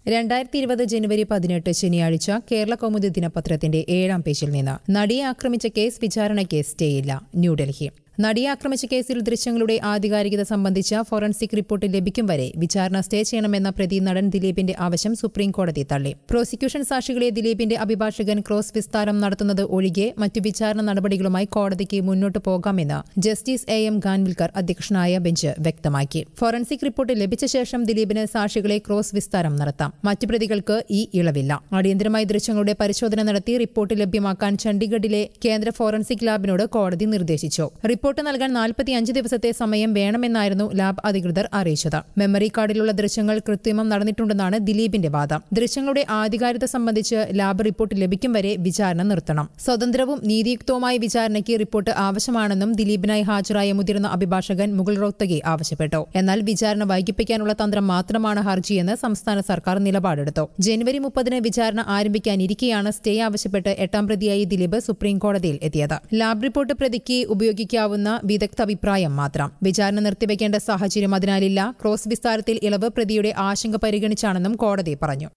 രണ്ടായിരത്തി ഇരുപത് ജനുവരി പതിനെട്ട് ശനിയാഴ്ച കേരള കൗമുദി ദിനപത്രത്തിന്റെ ഏഴാം പേജിൽ നിന്ന് നടിയെ ആക്രമിച്ച കേസ് വിചാരണയ്ക്ക് സ്റ്റേയില്ല ന്യൂഡൽഹി നടിയെ ആക്രമിച്ച കേസിൽ ദൃശ്യങ്ങളുടെ ആധികാരികത സംബന്ധിച്ച ഫോറൻസിക് റിപ്പോർട്ട് ലഭിക്കും വരെ വിചാരണ സ്റ്റേ ചെയ്യണമെന്ന പ്രതി നടൻ ദിലീപിന്റെ ആവശ്യം സുപ്രീം കോടതി തള്ളി പ്രോസിക്യൂഷൻ സാക്ഷികളെ ദിലീപിന്റെ അഭിഭാഷകൻ ക്രോസ് വിസ്താരം നടത്തുന്നത് ഒഴികെ മറ്റു വിചാരണ നടപടികളുമായി കോടതിക്ക് മുന്നോട്ട് പോകാമെന്ന് ജസ്റ്റിസ് എ എം ഖാൻവിൽക്കർ അധ്യക്ഷനായ ബെഞ്ച് വ്യക്തമാക്കി ഫോറൻസിക് റിപ്പോർട്ട് ലഭിച്ച ശേഷം ദിലീപിന് സാക്ഷികളെ ക്രോസ് വിസ്താരം നടത്താം മറ്റു പ്രതികൾക്ക് ഈ ഇളവില്ല അടിയന്തരമായി ദൃശ്യങ്ങളുടെ പരിശോധന നടത്തി റിപ്പോർട്ട് ലഭ്യമാക്കാൻ ചണ്ഡീഗഡിലെ കേന്ദ്ര ഫോറൻസിക് ലാബിനോട് കോടതി നിർദ്ദേശിച്ചു റിപ്പോർട്ട് നൽകാൻ നാൽപ്പത്തിയഞ്ച് ദിവസത്തെ സമയം വേണമെന്നായിരുന്നു ലാബ് അധികൃതർ അറിയിച്ചത് മെമ്മറി കാർഡിലുള്ള ദൃശ്യങ്ങൾ കൃത്രിമം നടന്നിട്ടുണ്ടെന്നാണ് ദിലീപിന്റെ വാദം ദൃശ്യങ്ങളുടെ ആധികാരികത സംബന്ധിച്ച് ലാബ് റിപ്പോർട്ട് ലഭിക്കും വരെ വിചാരണ നിർത്തണം സ്വതന്ത്രവും നീതിയുക്തവുമായ വിചാരണയ്ക്ക് റിപ്പോർട്ട് ആവശ്യമാണെന്നും ദിലീപിനായി ഹാജരായ മുതിർന്ന അഭിഭാഷകൻ മുകുൾ റോത്തഗി ആവശ്യപ്പെട്ടു എന്നാൽ വിചാരണ വൈകിപ്പിക്കാനുള്ള തന്ത്രം മാത്രമാണ് ഹർജിയെന്ന് സംസ്ഥാന സർക്കാർ നിലപാടെടുത്തു ജനുവരി മുപ്പതിന് വിചാരണ ആരംഭിക്കാനിരിക്കെയാണ് സ്റ്റേ ആവശ്യപ്പെട്ട് എട്ടാം പ്രതിയായി ദിലീപ് സുപ്രീം കോടതിയിൽ എത്തിയത് ലാബ് റിപ്പോർട്ട് പ്രതിക്ക് ഉപയോഗിക്കാവുന്ന വിദഗ്ധ അഭിപ്രായം മാത്രം വിചാരണ നിർത്തിവെക്കേണ്ട സാഹചര്യം അതിനാലില്ല ക്രോസ് വിസ്താരത്തിൽ ഇളവ് പ്രതിയുടെ ആശങ്ക പരിഗണിച്ചാണെന്നും കോടതി പറഞ്ഞു